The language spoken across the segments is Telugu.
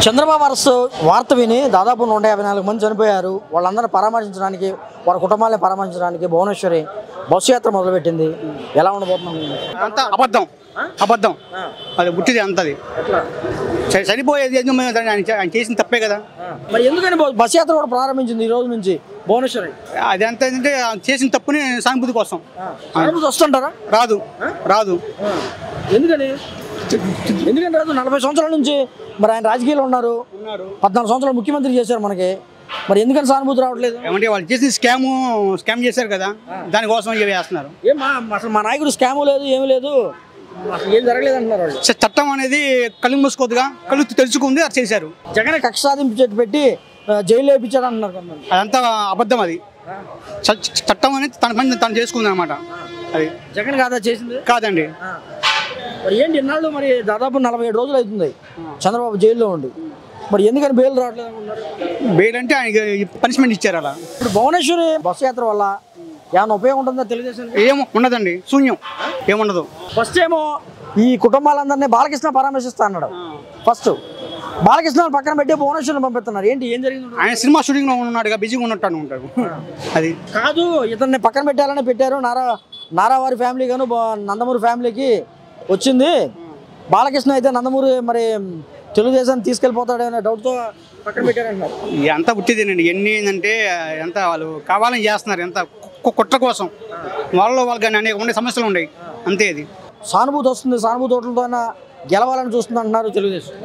చంద్రబాబు అరెస్ట్ వార్త విని దాదాపు నూట యాభై నాలుగు మంది చనిపోయారు వాళ్ళందరినీ పరామర్శించడానికి వారి కుటుంబాన్ని పరామర్శించడానికి భువనేశ్వరి బస్సు యాత్ర మొదలుపెట్టింది ఎలా ఉండబోతున్నాం అంత అబద్ధం అబద్ధం అది పుట్టిది అంతది చ- చనిపోయేది ఏందో మేము దాన్ని ఆయన చే- ఆయన చేసిన తప్పే కదా మరి ఎందుకని బ- బస్సు యాత్ర కూడా ప్రారంభించింది ఈ రోజు నుంచి భువనేశ్వరి అది అంత ఏంటంటే ఆయన చేసిన తప్పుని సానుభూతి కోసం అనుమతి వస్తుంటారా రాదు రాదు ఎందుకని ఎందుకని రాదు నలభై సంవత్సరాల నుంచి మరి ఆయన రాజకీయాలు ఉన్నారు పద్నాలుగు సంవత్సరాలు ముఖ్యమంత్రి చేశారు మనకి మరి ఎందుకని సానుభూతి రావట్లేదు ఏమంటే వాళ్ళు చేసిన స్కాము స్కామ్ చేశారు కదా దానికోసం ఇవి చేస్తున్నారు ఏం మా అసలు మా నాయకుడు స్కాము లేదు ఏమీ లేదు అసలు ఏం జరగలేదు అంటున్నారు వాళ్ళు చ- చట్టం అనేది కళ్ళు మూసుకోదుగా కళ్ళు తెరుచుకుంది అది చేశారు జగన్ కక్ష సాధింపు చెట్టు పెట్టి ఆ, జైలు వేయించాడు అంటున్నారు కొంతమంది అదంతా అబద్ధం అది చ- చ- చట్టం అనేది తన పని తను చేసుకుంది అనమాట అది జగన్ కాదా చేసింది కాదండి ఆ. మరి ఏంటి ఇన్నాళ్ళు మరి దాదాపు నలభై ఏడు రోజులు అవుతుంది చంద్రబాబు జైల్లో ఉండి మరి ఎందుకని బెయిల్ రావట్లేదు అనుకున్నారు బెయిల్ అంటే ఆయనకి పనిష్మెంట్ ఇచ్చారు అలా ఇప్పుడు భువనేశ్వరి బస్సు యాత్ర వల్ల ఏమైనా ఉపయోగం ఉంటుందా తెలుగుదేశం ఏమో ఉండదండి శూన్యం ఏముండదు ఫస్ట్ ఏమో ఈ కుటుంబాలందరినీ బాలకృష్ణ పరామర్శిస్తా అన్నాడు ఫస్ట్ బాలకృష్ణ పక్కన పెట్టి భువనేశ్వరిని పంపిస్తున్నారు ఏంటి ఏం జరిగింది ఆయన సినిమా షూటింగ్ లో ఉన్నాడుగా బిజీగా ఉన్నట్టు అనుకుంటాడు అది కాదు ఇతన్ని పక్కన పెట్టాలని పెట్టారు నారా నారా వారి ఫ్యామిలీ గాను బా- నందమూరి ఫ్యామిలీకి వచ్చింది బాలకృష్ణ అయితే నందమూరి మరి తెలుగుదేశాన్ని తీసుకెళ్ళిపోతాడు అనే డౌట్తో పక్కన పెట్టారంటున్నారు ఎంత పుట్టిదేనండి ఎన్ని ఏంటంటే ఎంత వాళ్ళు కావాలని చేస్తున్నారు ఎంత కు- కుట్ర కోసం వాళ్ళలో వాళ్ళకి అనేక ఉండే సమస్యలు ఉన్నాయి అంతే ఇది సానుభూతి వస్తుంది సానుభూతి ఓట్లతో గెలవాలని చూస్తుంది అంటున్నారు తెలుగుదేశం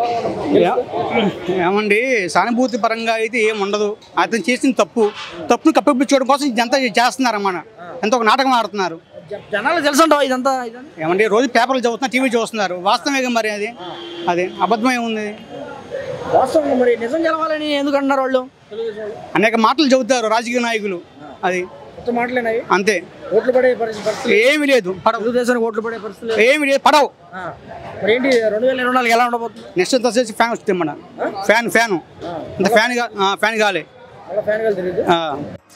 ఏ- ఏమండి సానుభూతి పరంగా అయితే ఏం ఉండదు అతను చేసిన తప్పు తప్పును కప్పిపుచ్చుకోవడం కోసం ఇదంతా చేస్తున్నారు అన్నమాట ఎంత ఒక నాటకం ఆడుతున్నారు జ- జనాలు తెలుసు అంటావా ఇదంతా ఇదంతా ఏమండి రోజు పేపర్లు చదువుతున్నారు టీవీ చూస్తున్నారు వాస్తవమే మరి అది అది అబద్ధం ఏముంది వాస్తవంగా మరి నిజం గెలవాలని ఎందుకు అంటున్నారు వాళ్ళు తెలుగుదేశం వాళ్ళు అనేక మాటలు చెబుతారు రాజకీయ నాయకులు అది కొత్త మాటలేనాయి అంతే ఓట్లు పడే పరిస్థితి పరిస్థితి ఏమి లేదు పడవు తెలుగుదేశానికి ఓట్లు పడే పరిస్థితి లేదు. ఏమి లేదు పడవు ఆ. మరి ఏంటి రెండు వేల ఇరవై నాలుగు ఎలా ఉండబోతుంది నెక్స్ట్ అంతా వచ్చేసి ఫ్యాన్ వస్తుంది మన ఫ్యాన్ ఫ్యాను ఇంత ఫ్యాన్ గా- ఆ, ఫ్యాన్ కాలే అలా ఫ్యాన్ తెలియదు ఆ.